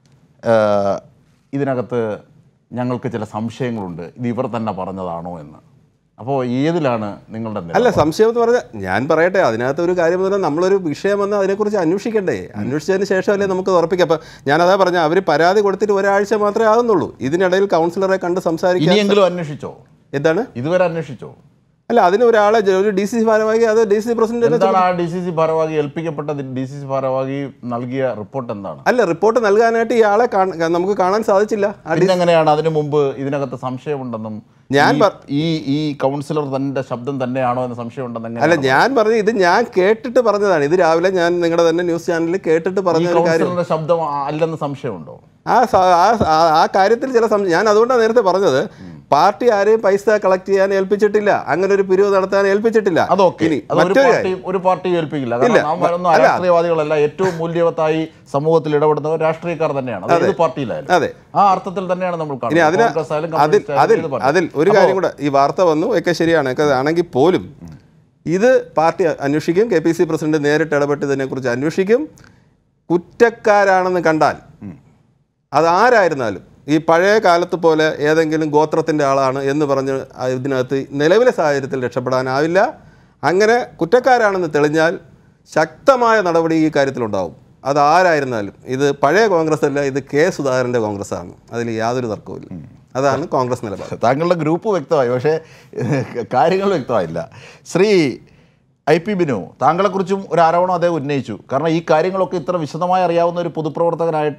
ഏഹ്, ഇതിനകത്ത് ഞങ്ങൾക്ക് ചില സംശയങ്ങളുണ്ട് ഇത് ഇവർ തന്നെ പറഞ്ഞതാണോ എന്ന് അപ്പോൾ ഏതിലാണ് നിങ്ങളുടെ നിലപാട്? അല്ല സംശയം എന്ന് പറഞ്ഞാൽ ഞാൻ പറയട്ടെ അതിനകത്ത് ഒരു കാര്യം എന്ന് പറഞ്ഞാൽ നമ്മളൊരു വിഷയം വന്ന് അതിനെക്കുറിച്ച് അന്വേഷിക്കണ്ടേ അന്വേഷിച്ചതിന് ശേഷമല്ലേ നമുക്ക് ഉറപ്പിക്കാം അപ്പം ഞാനതാ പറഞ്ഞ അവർ പരാതി കൊടുത്തിട്ട് ഒരാഴ്ച മാത്രമേ ആകുന്നുള്ളൂ ഇതിനിടയിൽ കൗൺസിലറെ കണ്ട് സംസാരിക്കാൻ ഇനിയെങ്കിലും അന്വേഷിച്ചോ എന്താണ് ഇതുവരെ അന്വേഷിച്ചോ അല്ല അതിന് ഒരാളെ ജ- ഒരു ഡി സി സി ഭാരവാഹി അത് ഡി സി പ്രസിഡന്റ് എന്താണ് ആ ഡി സി സി ഭാരവാഹി ഏൽപ്പിക്കപ്പെട്ട ഡി സി സി ഭാരവാഹി നൽകിയ റിപ്പോർട്ട് എന്താണ് അല്ല റിപ്പോർട്ട് നൽകാനായിട്ട് ഇയാളെ കാണ- നമുക്ക് കാണാൻ സാധിച്ചില്ല ആ ഡി- പിന്നെ എങ്ങനെയാണ് അതിനു മുമ്പ് ഇതിനകത്ത് സംശയമുണ്ടെന്നും ഞാൻ ഈ- പ- ഈ ഈ കൗൺസിലർ തന്റെ ശബ്ദം തന്നെയാണോ എന്ന് സംശയമുണ്ടെന്ന് അല്ല എങ്ങനെയാണ് ഞാൻ പറഞ്ഞു ഇത് ഞാൻ കേട്ടിട്ട് പറഞ്ഞതാണ് ഇത് രാവിലെ ഞാൻ നിങ്ങളുടെ തന്നെ ന്യൂസ് ചാനലിൽ കേട്ടിട്ട് ഈ പറഞ്ഞ ഒരു കാര്യം കൗൺസിലറിന്റെ ശബ്ദം അല്ലെന്ന് സംശയമുണ്ടോ ആ സ- ആ- ആ- ആ കാര്യത്തിൽ ചില സംശയം ഞാൻ അതുകൊണ്ടാണ് നേരത്തെ പറഞ്ഞത് പാർട്ടി ആരെയും പൈസ കളക്ട് ചെയ്യാൻ ഏൽപ്പിച്ചിട്ടില്ല അങ്ങനെ ഒരു പിരിവ് നടത്താൻ ഏൽപ്പിച്ചിട്ടില്ല അതൊക്കെ ഇനി അത് ഒരു മറ്റൊരു കാര്യം പാർട്ടി ഒരു പാർട്ടി ഏൽപ്പിക്കില്ല ഇല്ല. കാരണം നാം വരുന്ന അല്ല. രാഷ്ട്രീയവാദികളല്ല ഏറ്റവും മൂല്യവത്തായി സമൂഹത്തിൽ ഇടപെടുന്നവർ രാഷ്ട്രീയക്കാർ തന്നെയാണ് അത് അതെ. ഏത് പാർട്ടിയിലായാലും അതെ. ആ അർത്ഥത്തിൽ തന്നെയാണ് നമ്മൾ ഇനി കാണുന്നത് അതിന് കോൺഗ്രസ് ആയാലും അതിൽ കമ്മ്യൂണിസ്റ്റ് ആയാലും അതിൽ ഏത് പാർട്ടി. അതിൽ ഒരു അപ്പോ കാര്യം കൂടെ ഈ വാർത്ത വന്നു ഒക്കെ ശരിയാണ് ഒക്കെ ആണെങ്കിൽ പോലും ഇത് പാർട്ടി അന്വേഷിക്കും കെ പി സി പ്രസിഡന്റ് നേരിട്ട് ഇടപെട്ട് ഇതിനെക്കുറിച്ച് അന്വേഷിക്കും കുറ്റക്കാരാണെന്ന് കണ്ടാൽ അതാരായിരുന്നാലും ഈ പഴയ കാലത്ത് പോലെ ഏതെങ്കിലും ഗോത്രത്തിൻ്റെ ആളാണ് എന്ന് പറഞ്ഞ് ആ ഇതിനകത്ത് നിലവിലെ സാഹചര്യത്തിൽ രക്ഷപ്പെടാനാവില്ല അങ്ങനെ കുറ്റക്കാരാണെന്ന് തെളിഞ്ഞാൽ ശക്തമായ നടപടി ഈ കാര്യത്തിലുണ്ടാവും അതാരായിരുന്നാലും ഇത് പഴയ കോൺഗ്രസ് അല്ല ഇത് കെ സുധാകരൻ്റെ കോൺഗ്രസ് ആണ് അതിൽ യാതൊരു തർക്കവുമില്ല അതാണ് കോൺഗ്രസ് നിലപാട് താങ്കളുടെ ഗ്രൂപ്പ് വ്യക്തമായി പക്ഷേ കാര്യങ്ങൾ വ്യക്തമായില്ല ശ്രീ ഐ പി ബിനു താങ്കളെക്കുറിച്ചും ഒരു ആരോപണം അദ്ദേഹം ഉന്നയിച്ചു കാരണം ഈ കാര്യങ്ങളൊക്കെ ഇത്ര വിശദമായി അറിയാവുന്ന ഒരു പൊതുപ്രവർത്തകനായിട്ട്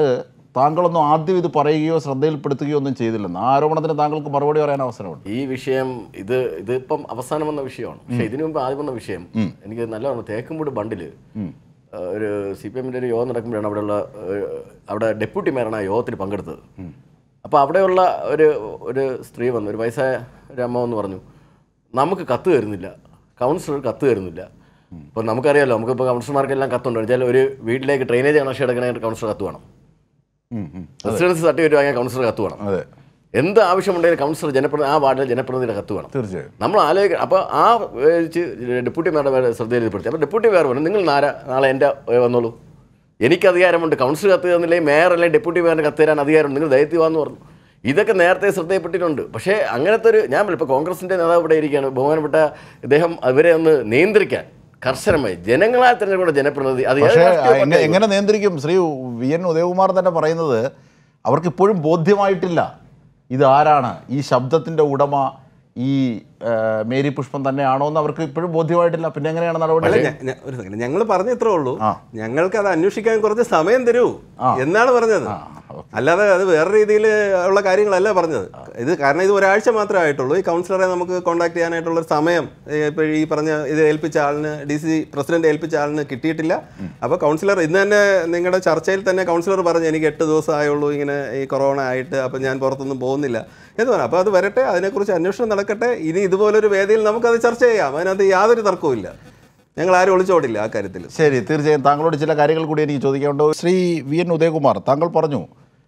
താങ്കളൊന്നും ആദ്യം ഇത് പറയുകയോ ശ്രദ്ധയിൽപ്പെടുത്തുകയോ ഒന്നും ചെയ്തില്ലെന്ന് ആ ആരോപണത്തിന് താങ്കൾക്ക് മറുപടി പറയാൻ അവസരമുണ്ട് ഈ വിഷയം ഇത് ഇതിപ്പം അവസാനം വന്ന വിഷയമാണ് പക്ഷേ ഇതിനു മുമ്പ് ആദ്യം വന്ന വിഷയം എനിക്ക് നല്ലതാണ് തേക്കുംപൂട് ബണ്ടില് ഏഹ്, ഒരു സി പി എമ്മിൻ്റെ ഒരു യോഗം നടക്കുമ്പോഴാണ് അവിടെയുള്ള ഏഹ്, അവിടെ ഡെപ്യൂട്ടി മേയറാണ് ആ യോഗത്തിൽ പങ്കെടുത്തത് അപ്പോൾ അവിടെയുള്ള ഒരു ഒരു സ്ത്രീ വന്നു ഒരു വയസ്സായ ഒരു അമ്മ എന്ന് പറഞ്ഞു നമുക്ക് കത്ത് തരുന്നില്ല കൗൺസിലർ കത്ത് തരുന്നില്ല ഇപ്പോൾ നമുക്കറിയാലോ നമുക്കിപ്പോൾ കൗൺസിലർമാർക്കെല്ലാം കത്തുണ്ട് വെച്ചാൽ ഒരു വീട്ടിലേക്ക് ഡ്രെയിനേജ് കണക്ഷൻ എടുക്കണമെങ്കിൽ കൗൺസിലർ കത്ത് വേണം ഉം, ഉം. റെസിഡൻസ് സർട്ടിഫിക്കറ്റ് വാങ്ങിയാൽ കൗൺസിലർ കത്ത് വേണം അതെ എന്ത് ആവശ്യമുണ്ടെങ്കിലും കൗൺസിലർ ജനപ്രതി ആ വാർഡിലെ ജനപ്രതിനിധിയുടെ കത്ത് വേണം തീർച്ചയായും നമ്മൾ ആലോചിക്കുക അപ്പോൾ ആ വെച്ച് ഡെപ്യൂട്ടി മേയറുടെ പേര് ശ്രദ്ധയിൽപ്പെടുത്തി അപ്പോൾ ഡെപ്യൂട്ടി മേയർ പറഞ്ഞു നിങ്ങൾ നാര നാളെ എൻ്റെ ഏ, വന്നോളൂ എനിക്ക് അധികാരമുണ്ട് കൗൺസിൽ കത്ത് തന്നില്ലെങ്കിൽ മേയർ അല്ലെങ്കിൽ ഡെപ്യൂട്ടി മേയറിന് കത്ത് തരാൻ അധികാരമുണ്ട് നിങ്ങൾ ദയത്യവാന്ന് പറഞ്ഞു ഇതൊക്കെ നേരത്തെ ശ്രദ്ധയിൽപ്പെട്ടിട്ടുണ്ട് പക്ഷേ അങ്ങനത്തെ ഒരു ഞാൻ ഇപ്പോൾ കോൺഗ്രസിൻ്റെ നേതാവ് ഇവിടെ ഇരിക്കുകയാണ് ബഹുമാനപ്പെട്ട ഇദ്ദേഹം അവരെ ഒന്ന് നിയന്ത്രിക്കാൻ കർശനമായി ജനങ്ങളാൽ തിരഞ്ഞെടുക്കുന്ന ജനപ്രതിനിധി അത് ഏത് പക്ഷേ രാഷ്ട്രീയ എങ്ങനെ പാർട്ടിയായിക്കോട്ടെ. എങ്ങനെ നിയന്ത്രിക്കും ശ്രീ വി എൻ ഉദയകുമാർ തന്നെ പറയുന്നത് അവർക്ക് ഇപ്പോഴും ബോധ്യമായിട്ടില്ല ഇത് ആരാണ് ഈ ശബ്ദത്തിന്റെ ഉടമ ഈ ആ, മേരി പുഷ്പം തന്നെയാണോ എന്ന് അവർക്ക് ഇപ്പോഴും ബോധ്യമായിട്ടില്ല പിന്നെ എങ്ങനെയാണ് അല്ല നടപടി ഞ- ഞ- ഒരു സെക്കൻഡ് ഞങ്ങൾ പറഞ്ഞ ഇത്രേ ഉള്ളൂ ആ. ഞങ്ങൾക്ക് അത് അന്വേഷിക്കാൻ കുറച്ച് സമയം തരൂ ആ. എന്നാണ് പറഞ്ഞത് ആ, ഓക്കേ. അല്ലാതെ അത് വേറെ രീതിയിൽ ഉള്ള കാര്യങ്ങളല്ല പറഞ്ഞത് ഇത് കാരണം ഇത് ഒരാഴ്ച മാത്രമേ ആയിട്ടുള്ളൂ ഈ കൗൺസിലറെ നമുക്ക് കോൺടാക്ട് ചെയ്യാനായിട്ടുള്ള ഒരു സമയം ഇപ്പോൾ ഈ പറഞ്ഞ ഇത് ഏൽപ്പിച്ച ആളിന് ഡി സി പ്രസിഡന്റ് ഏൽപ്പിച്ച ആളിന് കിട്ടിയിട്ടില്ല അപ്പോൾ കൗൺസിലർ ഇന്ന് തന്നെ നിങ്ങളുടെ ചർച്ചയിൽ തന്നെ കൗൺസിലർ പറഞ്ഞു എനിക്ക് എട്ട് ദിവസം ആയുള്ളൂ ഇങ്ങനെ ഈ കൊറോണ ആയിട്ട് അപ്പോൾ ഞാൻ പുറത്തൊന്നും പോകുന്നില്ല എന്ന് പറഞ്ഞു അപ്പോൾ അത് വരട്ടെ അതിനെക്കുറിച്ച് അന്വേഷണം നടക്കട്ടെ ഇനി ഇതുപോലൊരു വേദിയിൽ നമുക്കത് ചർച്ച ചെയ്യാം അതിനകത്ത് യാതൊരു തർക്കവുമില്ല ഞങ്ങൾ ആരും ഒളിച്ചോടില്ല ആ കാര്യത്തിൽ ശരി തീർച്ചയായും താങ്കളോട് ചില കാര്യങ്ങൾ കൂടി എനിക്ക് ചോദിക്കാനുണ്ട് ശ്രീ വി എൻ ഉദയകുമാർ താങ്കൾ പറഞ്ഞു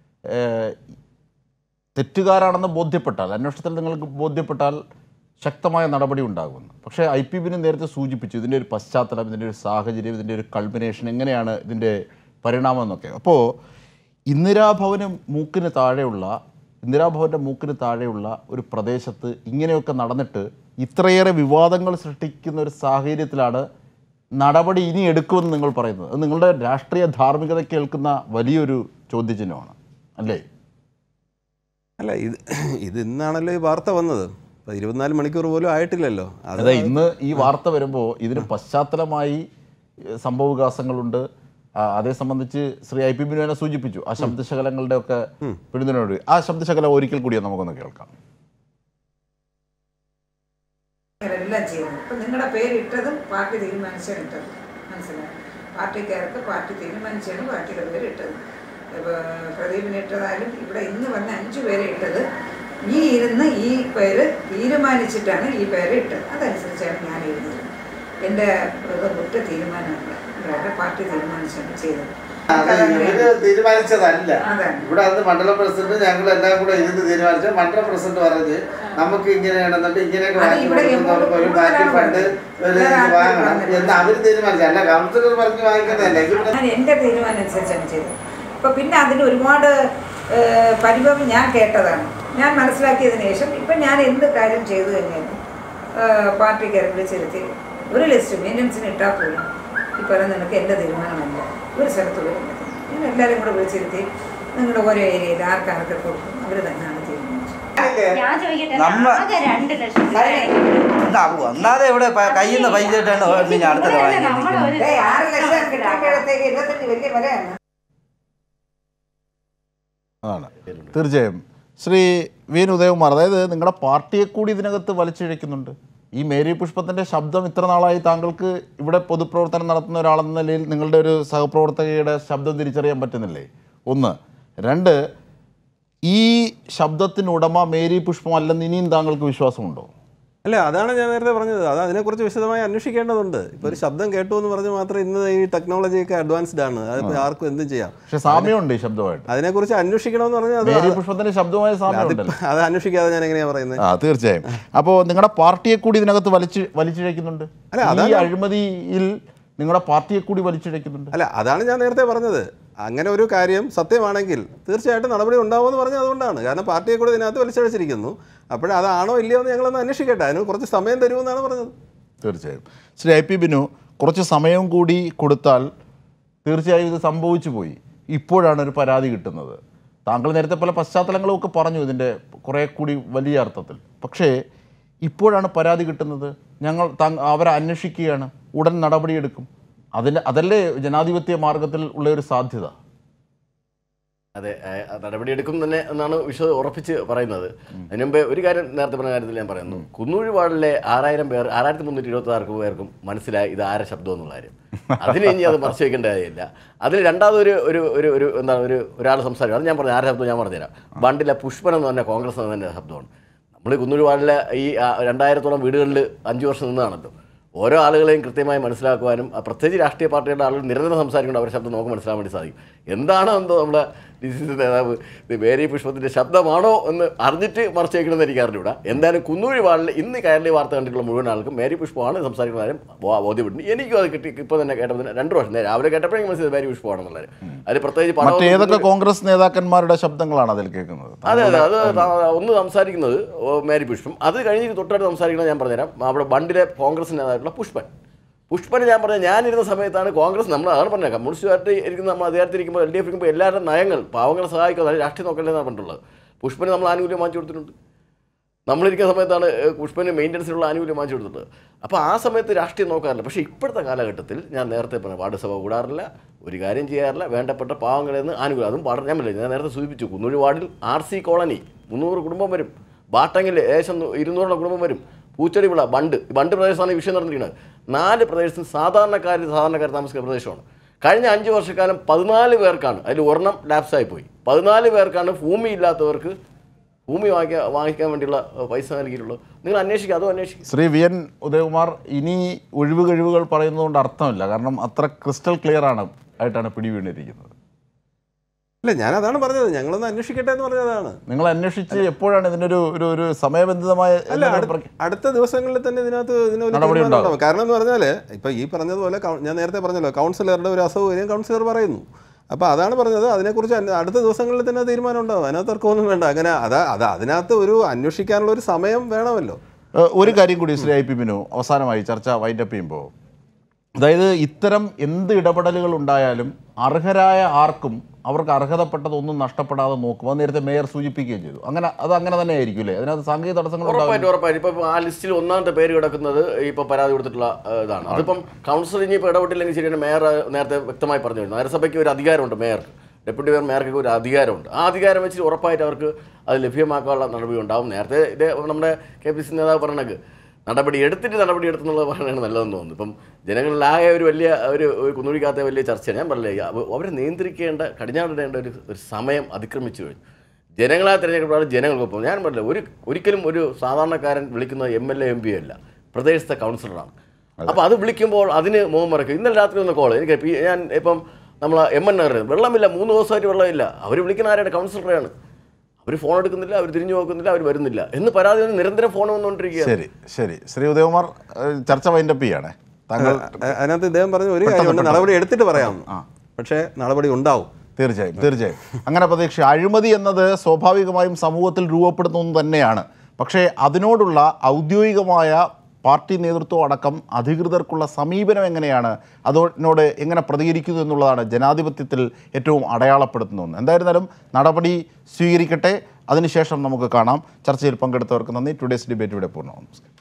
ഏഹ്, തെറ്റുകാരാണെന്ന് ബോധ്യപ്പെട്ടാൽ അന്വേഷണത്തിൽ നിങ്ങൾക്ക് ബോധ്യപ്പെട്ടാൽ ശക്തമായ നടപടി ഉണ്ടാകുമെന്ന് പക്ഷേ ഐ പി ബിന് നേരത്തെ സൂചിപ്പിച്ചു ഇതിൻ്റെ ഒരു പശ്ചാത്തലം ഇതിൻ്റെ ഒരു സാഹചര്യം ഇതിൻ്റെ ഒരു കൾമിനേഷൻ എങ്ങനെയാണ് ഇതിൻ്റെ പരിണാമം എന്നൊക്കെ അപ്പോൾ ഇന്ദിരാഭവന് മൂക്കിന് താഴെയുള്ള ഇന്ദിരാഭവൻ്റെ മൂക്കിന് താഴെയുള്ള ഒരു പ്രദേശത്ത് ഇങ്ങനെയൊക്കെ നടന്നിട്ട് ഇത്രയേറെ വിവാദങ്ങൾ സൃഷ്ടിക്കുന്ന ഒരു സാഹചര്യത്തിലാണ് നടപടി ഇനി എടുക്കുമെന്ന് നിങ്ങൾ പറയുന്നത് അത് നിങ്ങളുടെ രാഷ്ട്രീയ ധാർമ്മികത കേൾക്കുന്ന വലിയൊരു ചോദ്യചിഹ്നമാണ് അല്ലേ അല്ല ഇത് ഇത് ഇന്നാണല്ലോ ഈ വാർത്ത വന്നത് ഇപ്പം ഇരുപത്തിനാല് മണിക്കൂർ പോലും ആയിട്ടില്ലല്ലോ അത് അതെ ഇന്ന് ഈ വാർത്ത വരുമ്പോൾ ഇതിന് പശ്ചാത്തലമായി ഏഹ്, സംഭവവികാസങ്ങളുണ്ട് ആ, അതേ സംബന്ധിച്ച് ശ്രീ ഐ പി ബിനു തന്നെ സൂചിപ്പിച്ചു ആ ശബ്ദശകലങ്ങളുടെ ഒക്കെ പിന്തുണയോട് ആ ശബ്ദശകലം ഒരിക്കൽ കൂടി നമുക്കൊന്ന് കേൾക്കാം എല്ലാം ചെയ്യുന്നത് ഇപ്പം നിങ്ങളുടെ പേരിട്ടതും പാർട്ടി തീരുമാനിച്ചാണ് ഇട്ടത് മനസ്സിലായി പാർട്ടിക്കാർക്ക് പാർട്ടി തീരുമാനിച്ചാണ് പാർട്ടിയുടെ പേര് ഇട്ടത് ഇപ്പോൾ പ്രദീപിന് ഇട്ടതായാലും ഇവിടെ ഇന്ന് വന്ന അഞ്ചു പേരെ ഇട്ടത് ഈ ഇരുന്ന് ഈ പേര് തീരുമാനിച്ചിട്ടാണ് ഈ പേര് ഇട്ടത് അതനുസരിച്ചാണ് ഞാൻ എഴുതിയത് എൻ്റെ ഇത് ഒറ്റ തീരുമാനമല്ല ഇവിടെ പാർട്ടി തീരുമാനിച്ചാണ് ചെയ്തത് അത് ഇവര് തീരുമാനിച്ചതല്ല അതാണ്. ഇവിടെ അന്ന് മണ്ഡലം പ്രസിഡന്റ് ഞങ്ങൾ എല്ലാം കൂടെ ഇരുന്ന് തീരുമാനിച്ച മണ്ഡലം പ്രസിഡന്റ് പറഞ്ഞ് നമുക്ക് ഇങ്ങനെയാണെന്നിട്ട് ഇങ്ങനെയൊക്കെ അത് മാറ്റി ഇവിടെ കൊടുക്കുന്നവർക്ക് ഒരു മാറ്റി ഫണ്ട് ഒരു ഇത് വാങ്ങണം എന്ന് അവര് തീരുമാനിച്ചു അല്ല കൗൺസിലർ പറഞ്ഞ് വാങ്ങിക്കുന്നതല്ല ഇവിടെ ഞാൻ എൻ്റെ തീരുമാനം അനുസരിച്ചാണ് ചെയ്തത് അപ്പോൾ പിന്നെ അതിന് ഒരുപാട് ഏഹ്, പരിഭവം ഞാൻ കേട്ടതാണ് ഞാൻ മനസ്സിലാക്കിയതിന് ശേഷം ഇപ്പം ഞാൻ എന്ത് കാര്യം ചെയ്തു കഴിഞ്ഞാലും പാർട്ടിക്കാരെ വിളിച്ചിരുത്തി ഒരു ലിസ്റ്റ് മെയിൻ്റനൻസിന് ഇട്ടാൽ പോലും ഈ പറയുന്ന നിനക്ക് എൻ്റെ തീരുമാനമല്ല ഒരു സ്ഥലത്ത് വരുന്നത് ഞാൻ എല്ലാവരും കൂടെ വിളിച്ചിരുത്തി നിങ്ങളുടെ ഓരോ ഏരിയയിൽ ആർക്കാർക്ക് കൊടുക്കും അവർ തന്നെയാണ് തീരുമാനിച്ചത് ഞാൻ ചോദിക്കട്ടെ നമ്മ- ആകെ രണ്ട് ലക്ഷം ഇതാകും അല്ലാതെ ഇവിടെ പ- കയ്യിൽ നിന്ന് പൈസ ഇട്ടാണ് പിന്നെ അടുത്തത് വാങ്ങി ഏയ്, ആറ് ലക്ഷം കിട്ടുമ്പോഴത്തേക്ക് ഇരുപത്തഞ്ച് വലിയ വിലയാണ് അതാണ് തീർച്ചയായും ശ്രീ വീൻ ഉദയകുമാർ അതായത് നിങ്ങളുടെ പാർട്ടിയെ കൂടി ഇതിനകത്ത് വലിച്ചിഴയ്ക്കുന്നുണ്ട് ഈ മേരി പുഷ്പത്തിൻ്റെ ശബ്ദം ഇത്ര നാളായി താങ്കൾക്ക് ഇവിടെ പൊതുപ്രവർത്തനം നടത്തുന്ന ഒരാളെന്ന നിലയിൽ നിങ്ങളുടെ ഒരു സഹപ്രവർത്തകയുടെ ശബ്ദം തിരിച്ചറിയാൻ പറ്റുന്നില്ലേ ഒന്ന് രണ്ട് ഈ ശബ്ദത്തിന് ഉടമ മേരി പുഷ്പം അല്ലെന്ന് ഇനിയും താങ്കൾക്ക് വിശ്വാസമുണ്ടോ അല്ല അതാണ് ഞാൻ നേരത്തെ പറഞ്ഞത് അത് അതിനെക്കുറിച്ച് വിശദമായി അന്വേഷിക്കേണ്ടതുണ്ട് ഇപ്പോൾ ഒരു ശബ്ദം കേട്ടു എന്ന് പറഞ്ഞ് മാത്രം ഇന്ന് ഈ ടെക്നോളജിയൊക്കെ അഡ്വാൻസ്ഡ് ആണ് അതിപ്പോൾ ആർക്കും എന്തും ചെയ്യാം പക്ഷെ സാമ്യമുണ്ട് ഈ ശബ്ദമായിട്ട് അതിനെക്കുറിച്ച് അന്വേഷിക്കണമെന്ന് പറഞ്ഞാൽ അത് മേരി പുഷ്പത്തിന്റെ ശബ്ദമായ സാമ്യമുണ്ടല്ലോ അതിപ്പോ- അത് അന്വേഷിക്കാതെ ഞാൻ എങ്ങനെയാ പറയുന്നത് ആ തീർച്ചയായും അപ്പോൾ നിങ്ങളുടെ പാർട്ടിയെ കൂടി ഇതിനകത്ത് വലിച്ച് വലിച്ചിഴയ്ക്കുന്നുണ്ട് അല്ല, ഈ അതാണ് അഴിമതിയിൽ നിങ്ങളുടെ പാർട്ടിയെ കൂടി വലിച്ചിഴയ്ക്കുന്നുണ്ട് അല്ല അതാണ് ഞാൻ നേരത്തെ പറഞ്ഞത് അങ്ങനെ ഒരു കാര്യം സത്യമാണെങ്കിൽ തീർച്ചയായിട്ടും നടപടി ഉണ്ടാവുമെന്ന് പറഞ്ഞത് അതുകൊണ്ടാണ് കാരണം പാർട്ടിയെ കൂടെ ഇതിനകത്ത് വലിച്ചഴിച്ചിരിക്കുന്നു അപ്പോഴേ അതാണോ ഇല്ലയോ എന്ന് ഞങ്ങളൊന്ന് അന്വേഷിക്കട്ടെ അതിന് കുറച്ച് സമയം തരുമെന്നാണ് പറഞ്ഞത് തീർച്ചയായും ശ്രീ ഐ പി ബിനു കുറച്ച് സമയം കൂടി കൊടുത്താൽ തീർച്ചയായും ഇത് സംഭവിച്ചു പോയി ഇപ്പോഴാണ് ഒരു പരാതി കിട്ടുന്നത് താങ്കൾ നേരത്തെ പല പശ്ചാത്തലങ്ങളും ഒക്കെ പറഞ്ഞു ഇതിൻ്റെ കുറേ കൂടി വലിയ അർത്ഥത്തിൽ പക്ഷേ ഇപ്പോഴാണ് പരാതി കിട്ടുന്നത് ഞങ്ങൾ താങ്ക അവരെ അന്വേഷിക്കുകയാണ് ഉടൻ നടപടിയെടുക്കും അതിന് അതല്ലേ ജനാധിപത്യ മാർഗത്തിൽ ഉള്ള ഒരു സാധ്യത അതെ ഏഹ്, നടപടിയെടുക്കും തന്നെ എന്നാണ് വിശ്വ ഉറപ്പിച്ച് പറയുന്നത് അതിന് മുമ്പേ ഒരു കാര്യം നേരത്തെ പറഞ്ഞ കാര്യത്തിൽ ഞാൻ പറയുന്നു കുന്നൂഴി വാർഡിലെ ആറായിരം പേർ ആറായിരത്തി മുന്നൂറ്റി ഇരുപത്തി ആറ് പേർക്കും മനസ്സിലായി ഇത് ആരെ ശബ്ദം എന്നുള്ള കാര്യം അതിന് ഇനി അത് മറച്ചു വെക്കേണ്ട കാര്യമില്ല അതിൽ രണ്ടാമതൊരു ഒരു ഒരു ഒരു എന്താണ് ഒരു ഒരാൾ സംസാരിക്കും അത് ഞാൻ പറഞ്ഞു ആരെ ശബ്ദം ഞാൻ പറഞ്ഞുതരാം ബണ്ടിലെ പുഷ്പൻ എന്ന് പറഞ്ഞ കോൺഗ്രസ് തന്നെ ശബ്ദമാണ് നമ്മൾ കുന്നൂഴി വാർഡിലെ ഈ ആ, രണ്ടായിരത്തോളം വീടുകളിൽ അഞ്ച് വർഷം നിന്നതാണല്ലോ ഓരോ ആളുകളെയും കൃത്യമായി മനസ്സിലാക്കുവാനും ആ, പ്രത്യേകിച്ച് രാഷ്ട്രീയ പാർട്ടിയുടെ ആളുകൾ നിരന്തരം സംസാരിക്കുമ്പോൾ അവരുടെ ശബ്ദം നമുക്ക് മനസ്സിലാക്കാൻ വേണ്ടി സാധിക്കും എന്താണോ എന്തോ നമ്മുടെ ഡി സി സി നേതാവ് ഇത് മേരി പുഷ്പത്തിൻ്റെ ശബ്ദമാണോ എന്ന് അറിഞ്ഞിട്ട് മറച്ചു വയ്ക്കണമെന്ന് എനിക്ക് അറിഞ്ഞൂടാ എന്തായാലും കുന്നൂഴി വാർഡിൽ ഇന്ന് കേരളീയ വാർത്ത കണ്ടിട്ടുള്ള മുഴുവൻ ആൾക്കും മേരി പുഷ്പമാണ് സംസാരിക്കുന്ന കാര്യം ബോ- ബോധ്യപ്പെട്ടു എനിക്കും അത് കിട്ടി ഇപ്പോൾ തന്നെ കേട്ടപ്പോൾ തന്നെ രണ്ട് വർഷം രാവിലെ കേട്ടപ്പോഴേ മനസ്സിലായി മേരി പുഷ്പമാണെന്നുള്ളത് അത് പ്രത്യേകിച്ച് പടം മറ്റേതൊക്കെ കോൺഗ്രസ് നേതാക്കന്മാരുടെ ശബ്ദങ്ങളാണ് അതിൽ കേൾക്കുന്നത് അതെ അതെ അത് ത- ഒന്ന് സംസാരിക്കുന്നത് ഓ, മേരി പുഷ്പം അത് കഴിഞ്ഞ് തൊട്ടടുത്ത് സംസാരിക്കുന്നത് ഞാൻ പറഞ്ഞുതരാം അവിടെ ബണ്ടിലെ കോൺഗ്രസ് നേതാവായിട്ടുള്ള പുഷ്പൻ പുഷ്പന് ഞാൻ പറഞ്ഞ ഞാനിരുന്ന സമയത്താണ് കോൺഗ്രസ് നമ്മൾ അതാണ് പറഞ്ഞത് കമ്മ്യൂണിസ്റ്റ് പാർട്ടി ഇരിക്കുന്ന നമ്മൾ അധികാരത്തിരിക്കുമ്പോൾ എൽ ഡി എഫ് ഇരിക്കുമ്പോൾ എല്ലാവരുടെ നയങ്ങൾ പാവങ്ങളെ സഹായിക്കുക അതായത് രാഷ്ട്രീയം നോക്കല്ലെന്നാണ് പറഞ്ഞിട്ടുള്ളത് പുഷ്പന് നമ്മൾ ആനുകൂല്യം വാങ്ങിച്ചു കൊടുത്തിട്ടുണ്ട് നമ്മളിരിക്കുന്ന സമയത്താണ് ഏഹ്, പുഷ്പന് മെയിൻ്റനൻസിനുള്ള ആനുകൂല്യം വാങ്ങിച്ചു കൊടുത്തത് അപ്പോൾ ആ സമയത്ത് രാഷ്ട്രീയം നോക്കാറില്ല പക്ഷേ ഇപ്പോഴത്തെ കാലഘട്ടത്തിൽ ഞാൻ നേരത്തെ പറഞ്ഞ വാർഡ് സഭ കൂടാറില്ല ഒരു കാര്യം ചെയ്യാറില്ല വേണ്ടപ്പെട്ട പാവങ്ങളിൽ നിന്ന് ആനുകൂല്യം അതും വളരെ ഞാൻ പറഞ്ഞില്ലേ, ഞാൻ നേരത്തെ സൂചിപ്പിച്ചു കുന്നൂഴി വാർഡിൽ ആർ സി കോളനി മുന്നൂറ് കുടുംബം വരും ബാട്ടങ്കിൽ ഏകദേശം ഇരുന്നൂറോളം കുടുംബം വരും പൂച്ചെടി വിള ബണ്ട് ഈ ബണ്ട് പ്രദേശത്താണ് ഈ വിഷയം നടന്നിരിക്കുന്നത് നാല് പ്രദേശത്തും സാധാരണക്കാർ സാധാരണക്കാർ താമസിക്കുന്ന പ്രദേശമാണ് കഴിഞ്ഞ അഞ്ച് വർഷക്കാലം പതിനാല് പേർക്കാണ് അതിൽ ഒരെണ്ണം ലാപ്സായി പോയി പതിനാല് പേർക്കാണ് ഭൂമി ഇല്ലാത്തവർക്ക് ഭൂമി വാങ്ങിക്കാൻ വാങ്ങിക്കാൻ വേണ്ടിയുള്ള ഏഹ്, പൈസ നൽകിയിട്ടുള്ളത് നിങ്ങൾ അന്വേഷിക്കുക അതും അന്വേഷിക്കുക ശ്രീ വി എൻ ഉദയകുമാർ ഇനി ഒഴിവ് കഴിവുകൾ പറയുന്നതുകൊണ്ട് അർത്ഥമില്ല കാരണം അത്ര ക്രിസ്റ്റൽ ക്ലിയർ ആണ് ആയിട്ടാണ് പിടി വീണിരിക്കുന്നത് ഇല്ല ഞാൻ അതാണ് പറഞ്ഞത് ഞങ്ങളൊന്ന് അന്വേഷിക്കട്ടെ എന്ന് പറഞ്ഞതാണ് നിങ്ങൾ അന്വേഷിച്ച് എപ്പോഴാണ് ഇതിനൊരു ഒരു ഒരു സമയബന്ധിതമായ അല്ല എന്തെങ്കിലും അടുത്ത- പ്രഖ്യാ- അടുത്ത ദിവസങ്ങളിൽ തന്നെ ഇതിനകത്ത് ഇതിനൊരു നടപടി തീരുമാനം ഉണ്ടാവും. ഉണ്ടാവും. കാരണം എന്ന് പറഞ്ഞാൽ ഇപ്പൊ ഈ പറഞ്ഞതുപോലെ കൗ- ഞാൻ നേരത്തെ പറഞ്ഞല്ലോ കൗൺസിലറുടെ ഒരു അസൗകര്യം കൗൺസിലർ പറയുന്നു അപ്പോൾ അതാണ് പറഞ്ഞത് അതിനെക്കുറിച്ച് അന്വ- അടുത്ത ദിവസങ്ങളിൽ തന്നെ തീരുമാനം ഉണ്ടാവും അതിനകത്ത് തർക്കമൊന്നും വേണ്ട അങ്ങനെ അതാ അത് അതിനകത്ത് ഒരു അന്വേഷിക്കാനുള്ള ഒരു സമയം വേണമല്ലോ ഏഹ് ഒരു കാര്യം കൂടി ശ്രീ ഐ പി ബിനു അവസാനമായി ചർച്ച വൈൻഡപ്പ് ചെയ്യുമ്പോൾ അതായത് ഇത്തരം എന്ത് ഇടപെടലുകൾ ഉണ്ടായാലും അർഹരായ ആർക്കും അവർക്ക് അർഹതപ്പെട്ടതൊന്നും നഷ്ടപ്പെടാതെ നോക്കും അത് നേരത്തെ മേയർ സൂചിപ്പിക്കുകയും ചെയ്തു അങ്ങനെ അത് അങ്ങനെ തന്നെ ആയിരിക്കും അല്ലേ അതിനകത്ത് സാങ്കേതിക തടസ്സങ്ങൾ ഉറപ്പായിട്ടും ഉണ്ടാകും ഉറപ്പായിട്ടും ഇപ്പം ആ ലിസ്റ്റിൽ ഒന്നാമത്തെ പേര് കിടക്കുന്നത് ഇപ്പം പരാതി കൊടുത്തിട്ടുള്ള ഏഹ്, ഇതാണ് അതിപ്പം കൗൺസിൽ ഇനി ഇപ്പോൾ ഇടപെട്ടില്ലെങ്കിൽ ശരിയാണ് മേയർ നേരത്തെ വ്യക്തമായി പറഞ്ഞു കഴിഞ്ഞു നഗരസഭയ്ക്ക് ഒരു അധികാരമുണ്ട് മേയർക്ക് ഡെപ്യൂട്ടി മേയർ മേയർക്ക് ഒരു അധികാരമുണ്ട് ആ അധികാരം വെച്ച് ഉറപ്പായിട്ട് അവർക്ക് അത് ലഭ്യമാക്കാനുള്ള നടപടി ഉണ്ടാവും നേരത്തെ ഇത് നമ്മുടെ കെ പി സി നേതാവ് പറഞ്ഞത് നടപടി എടുത്തിട്ട് നടപടി എടുത്തെന്നുള്ളത് പറയുന്നത് നല്ലതെന്ന് തോന്നുന്നു ഇപ്പം ജനങ്ങളിലാകെ ഒരു വലിയ ഒരു ഒരു കുന്നുടിക്കാത്ത വലിയ ചർച്ചയാണ് ഞാൻ പറഞ്ഞില്ലേ അവ- അവരെ നിയന്ത്രിക്കേണ്ട കടിഞ്ഞാണിടേണ്ട ഒരു ഒരു സമയം അതിക്രമിച്ചു കഴിഞ്ഞു ജനങ്ങളാ തിരഞ്ഞെടുക്കപ്പെടുന്ന ജനങ്ങൾക്കൊപ്പം ഞാൻ പറഞ്ഞില്ല ഒരു ഒരിക്കലും ഒരു സാധാരണക്കാരൻ വിളിക്കുന്ന M L A M P അല്ല പ്രദേശത്തെ കൗൺസിലറാണ് അപ്പോൾ അത് വിളിക്കുമ്പോൾ അതിന് മുഖം മറക്കും ഇന്നലെ രാത്രി ഒന്ന് കോൾ എനിക്ക് പി- ഞാൻ ഇപ്പം നമ്മൾ എം എൻ നഗറിൽ വെള്ളമില്ല മൂന്ന് ദിവസമായിട്ട് വെള്ളമില്ല അവർ വിളിക്കുന്ന ആരുടെ കൗൺസിലറെയാണ് അവർ ഫോൺ എടുക്കുന്നില്ല അവർ തിരിഞ്ഞു നോക്കുന്നില്ല അവർ വരുന്നില്ല എന്ന് പരാതി വന്ന് നിരന്തരം ഫോൺ വന്നുകൊണ്ടിരിക്കുക ശരി ശരി ശ്രീ ഉദയകുമാർ ഏഹ് ചർച്ച വൈൻഡപ്പ് ചെയ്യാണ് താങ്കൾ അ- അതിനകത്ത് ഇദ്ദേഹം പറഞ്ഞ ഒരു പെട്ടെന്ന് കാര്യമുണ്ട് പെട്ടെന്ന്. നടപടി എടുത്തിട്ട് പറയാം ആ. പക്ഷേ നടപടി ഉണ്ടാവും തീർച്ചയായും തീർച്ചയായും അങ്ങനെ പ്രതീക്ഷ അഴിമതി എന്നത് സ്വാഭാവികമായും സമൂഹത്തിൽ രൂപപ്പെടുന്ന ഒന്ന് തന്നെയാണ് പക്ഷേ അതിനോടുള്ള ഔദ്യോഗികമായ പാർട്ടി നേതൃത്വം അടക്കം അധികൃതർക്കുള്ള സമീപനം എങ്ങനെയാണ് അതിനോട് എങ്ങനെ പ്രതികരിക്കുന്നു എന്നുള്ളതാണ് ജനാധിപത്യത്തിൽ ഏറ്റവും അടയാളപ്പെടുത്തുന്ന ഒന്ന് എന്തായിരുന്നാലും നടപടി സ്വീകരിക്കട്ടെ അതിനുശേഷം നമുക്ക് കാണാം ചർച്ചയിൽ പങ്കെടുത്തവർക്ക് നന്ദി ടുഡേസ് ഡിബേറ്റ് ഇവിടെ പൂർണ്ണമാകും നമസ്കാരം